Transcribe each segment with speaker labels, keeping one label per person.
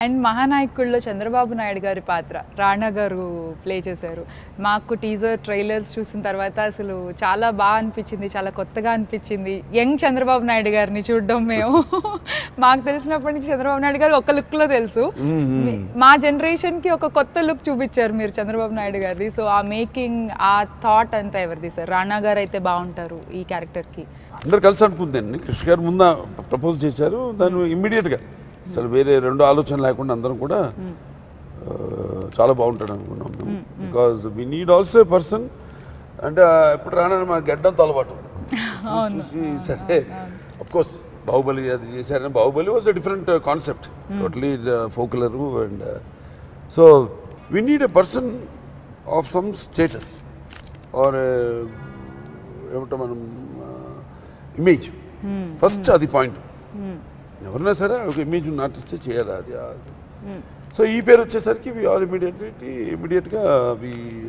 Speaker 1: And మహానాయకుల్లో చంద్రబాబు నాయుడు గారి పాత్ర రాణా గారు ప్లే చేశారు మాకు టీజర్ ట్రైలర్స్ చూసిన తర్వాత అసలు చాలా బాగా అనిపించింది చాలా కొత్తగా అనిపించింది యంగ్ చంద్రబాబు నాయుడు గారిని చూడడం మేము మాకు తెలిసినప్పటి నుంచి చంద్రబాబు నాయుడు గారు ఒక లుక్లో తెలుసు మీ- మా జనరేషన్కి ఒక కొత్త లుక్ చూపించారు మీరు చంద్రబాబు నాయుడు గారిది సో ఆ మేకింగ్ ఆ థాట్ అంతా ఎవరిది సార్ రాణా గారు అయితే బాగుంటారు ఈ క్యారెక్టర్కి
Speaker 2: అందరు కలిసి అనుకుందండి కృష్ణ గారు ముందు ప్రపోజ్ చేశారు దాన్ని ఇమ్మీడియట్గా అసలు వేరే రెండు ఆలోచన లేకుండా అందరం కూడా ఆ, చాలా బాగుంటాడు అనుకున్నాం మేము because we need also a person అంటే ఆ, ఎప్పుడు రానని మా గడ్డంతో అలవాటు చూసి సరే కోర్స్ బాహుబలి అది చేశారని Baahubali was a different concept totally popular and so we need a person of some status or ఏమంటాం మనం ఇమేజ్ ఫస్ట్ అది పాయింట్ ఎవరైనా సరే ఒక ఇమేజ్ ఉన్న ఆర్టిస్టే చేయాలి అది అది. సో ఈ పేరు వచ్చేసరికి వి ఆల్ ఇమీడియట్లీ ఇమీడియట్గా we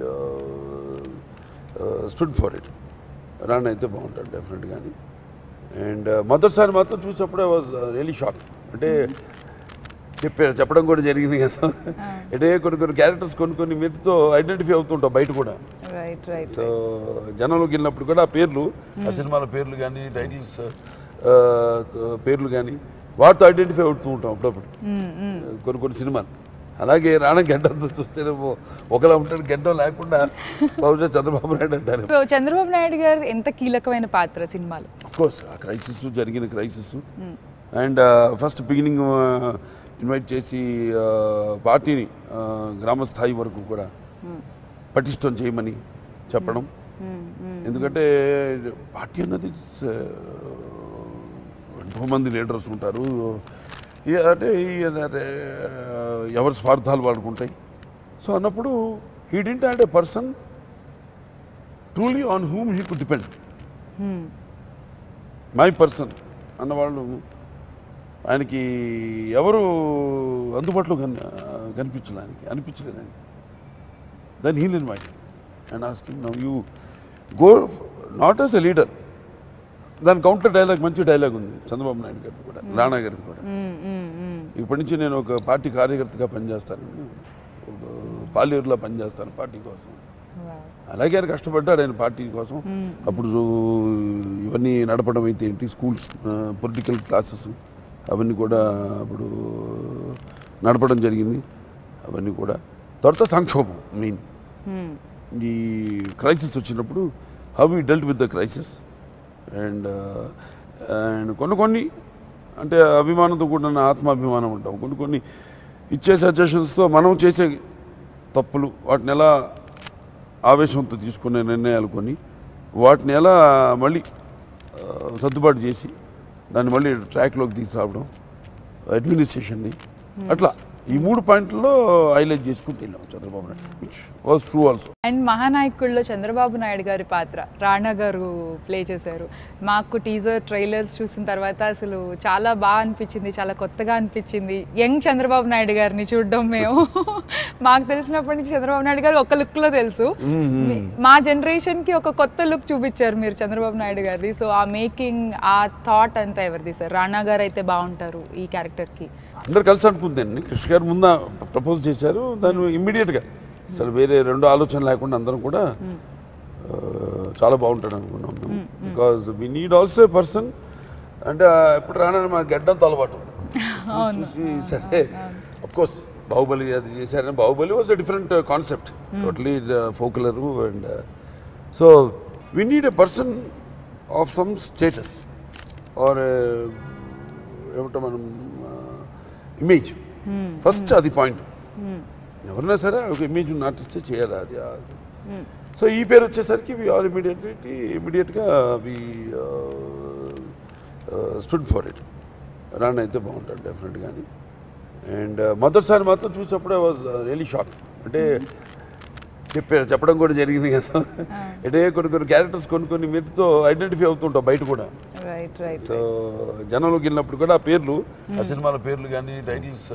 Speaker 2: stood for it Rana అయితే బాగుంటాడు డెఫినెట్ కానీ అండ్ మొదటిసారి మాత్రం చూసినప్పుడే వాజ్ రియలీ షాక్ అంటే చెప్పారు చెప్పడం కూడా జరిగింది కదా అంటే కొన్ని కొన్ని క్యారెక్టర్స్ కొన్ని కొన్ని మీరుతో ఐడెంటిఫై అవుతుంటాం బయట కూడా
Speaker 1: రైట్ రైట్
Speaker 2: సో జనంలోకి వెళ్ళినప్పుడు కూడా ఆ పేర్లు ఆ సినిమాల పేర్లు కానీ టైటిల్స్ పేర్లు కానీ వాటితో ఐడెంటిఫై అవుతూ ఉంటాం అప్పుడప్పుడు కొన్ని కొన్ని సినిమాలు అలాగే రాణా గడ్డంతో చూస్తేనేమో ఒకలా ఉంటాడు గడ్డం లేకుండా బహుశా చంద్రబాబు నాయుడు అంటారు
Speaker 1: సో చంద్రబాబు నాయుడు గారు ఎంత కీలకమైన పాత్ర సినిమాలో
Speaker 2: కోర్స్ ఆ క్రైసిస్ జరిగిన crisis and first beginning invite చేసి uh, పార్టీని uh, గ్రామ స్థాయి వరకు కూడా పటిష్టం చేయమని చెప్పడం ఎందుకంటే పార్టీ అన్నది it's, uh, ఎంతోమంది లీడర్స్ ఉంటారు ఈ అంటే ఈ అంటే, uh, ఎవరి స్వార్థాలు వాడుకుంటాయి సో అన్నప్పుడు he didn't had a person truly on whom he could depend my person అన్నవాళ్ళు ఆయనకి ఎవరు అందుబాటులో కన్ కనిపించలే ఆయనకి అనిపించలేదు ఆయనకి then he'll in mind and asking now you go not as a leader దాని కౌంటర్ డైలాగ్ మంచి డైలాగ్ ఉంది చంద్రబాబు నాయుడు గారిది కూడా రాణా గారిది కూడా ఇప్పటి నుంచి నేను ఒక పార్టీ కార్యకర్తగా పనిచేస్తాను ఒక పాలేరులో పనిచేస్తాను పార్టీ కోసం అలాగే ఆయన కష్టపడ్డాడు ఆయన పార్టీ కోసం అప్పుడు ఇవన్నీ నడపడం అయితే ఏంటి స్కూల్స్ పొలిటికల్ క్లాసెస్ అవన్నీ కూడా అప్పుడు నడపడం జరిగింది అవన్నీ కూడా తర్వాత సంక్షోభం మెయిన్ ఈ క్రైసిస్ వచ్చినప్పుడు how we dealt with the crisis and and కొన్ని కొన్ని అంటే అభిమానంతో కూడిన ఆత్మాభిమానం ఉంటాం కొన్ని కొన్ని ఇచ్చే సజెషన్స్తో మనం చేసే తప్పులు వాటిని ఎలా ఆవేశంతో తీసుకునే నిర్ణయాలు కొన్ని వాటిని ఎలా మళ్ళీ ఆ, సర్దుబాటు చేసి దాన్ని మళ్ళీ ట్రాక్లోకి తీసుకురావడం అడ్మినిస్ట్రేషన్ని అట్లా ఈ మూడు పాయింట్లలో హైలైట్ చేసుకుంటూ వెళ్ళాం Chandrababu Naidu which was true also
Speaker 1: and మహానాయకుల్లో చంద్రబాబు నాయుడు గారి పాత్ర రాణా గారు ప్లే చేశారు మాకు టీజర్ ట్రైలర్స్ చూసిన తర్వాత అసలు చాలా బాగా అనిపించింది చాలా కొత్తగా అనిపించింది యంగ్ చంద్రబాబు నాయుడు గారిని చూడడం మేము మాకు తెలిసినప్పటి నుంచి చంద్రబాబు నాయుడు గారు ఒక లుక్లో తెలుసు మీ- మా జనరేషన్కి ఒక కొత్త లుక్ చూపించారు మీరు చంద్రబాబు నాయుడు గారిది సో ఆ మేకింగ్ ఆ థాట్ అంతా ఎవరిది సార్ రాణా గారు అయితే బాగుంటారు ఈ క్యారెక్టర్కి
Speaker 2: అందరు కలిసి అనుకుందండి కృష్ణ గారు ముందు ప్రపోజ్ చేశారు దాన్ని ఇమ్మీడియట్గా అసలు వేరే రెండు ఆలోచన లేకుండా అందరం కూడా ఆ, చాలా బాగుంటాడు అనుకున్నాం మేము because we need also a person అంటే ఆ, ఎప్పుడు రానని మా గడ్డంతో అలవాటు చూసి సరే కోర్స్ బాహుబలి అది చేశారని Baahubali was a different concept totally popular and so we need a person of some status or ఏమంటాం మనం ఇమేజ్ ఫస్ట్ అది పాయింట్ ఎవరైనా సరే ఒక ఇమేజ్ ఉన్న ఆర్టిస్టే చేయాలి అది అది. సో ఈ పేరు వచ్చేసరికి వి ఆల్ ఇమీడియట్లీ ఇమీడియట్గా we stood for it Rana అయితే బాగుంటాడు డెఫినెట్ కానీ అండ్ మొదటిసారి మాత్రం చూసినప్పుడే వాజ్ రియలీ షాక్ అంటే చెప్పారు చెప్పడం కూడా జరిగింది కదా అంటే కొన్ని కొన్ని క్యారెక్టర్స్ కొన్ని కొన్ని మీరుతో ఐడెంటిఫై అవుతుంటాం బయట కూడా
Speaker 1: రైట్ రైట్
Speaker 2: సో జనంలోకి వెళ్ళినప్పుడు కూడా ఆ పేర్లు ఆ సినిమాల పేర్లు కానీ టైటిల్స్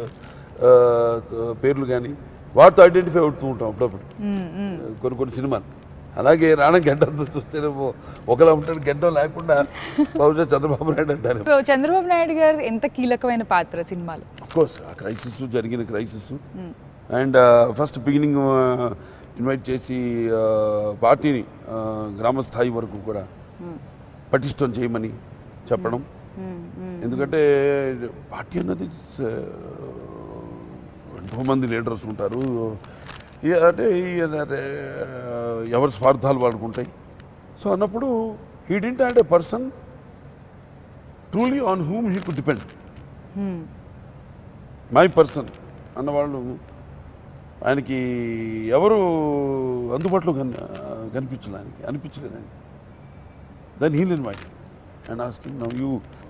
Speaker 2: పేర్లు కానీ వాటితో ఐడెంటిఫై అవుతూ ఉంటాం అప్పుడప్పుడు కొన్ని కొన్ని సినిమాలు అలాగే రాణా గడ్డంతో చూస్తేనేమో ఒకలా ఉంటాడు గడ్డం లేకుండా బహుశా చంద్రబాబు నాయుడు అంటారు
Speaker 1: సో చంద్రబాబు నాయుడు గారు ఎంత కీలకమైన పాత్ర సినిమాలో
Speaker 2: కోర్స్ ఆ క్రైసిస్ జరిగిన crisis and first beginning invite చేసి uh, పార్టీని uh, గ్రామ స్థాయి వరకు కూడా పటిష్టం చేయమని చెప్పడం ఎందుకంటే పార్టీ అన్నది it's, uh, ఎంతో మంది లీడర్స్ ఉంటారు ఈ అంటే ఈ అంటే, uh, ఎవరి స్వార్థాలు వాడుకుంటాయి సో అన్నప్పుడు he didn't had a person truly on whom he could depend my person అన్నవాళ్ళు ఆయనకి ఎవరు అందుబాటులో కన్ కనిపించలే ఆయనకి అనిపించలేదు ఆయన then he'll in my and asking now you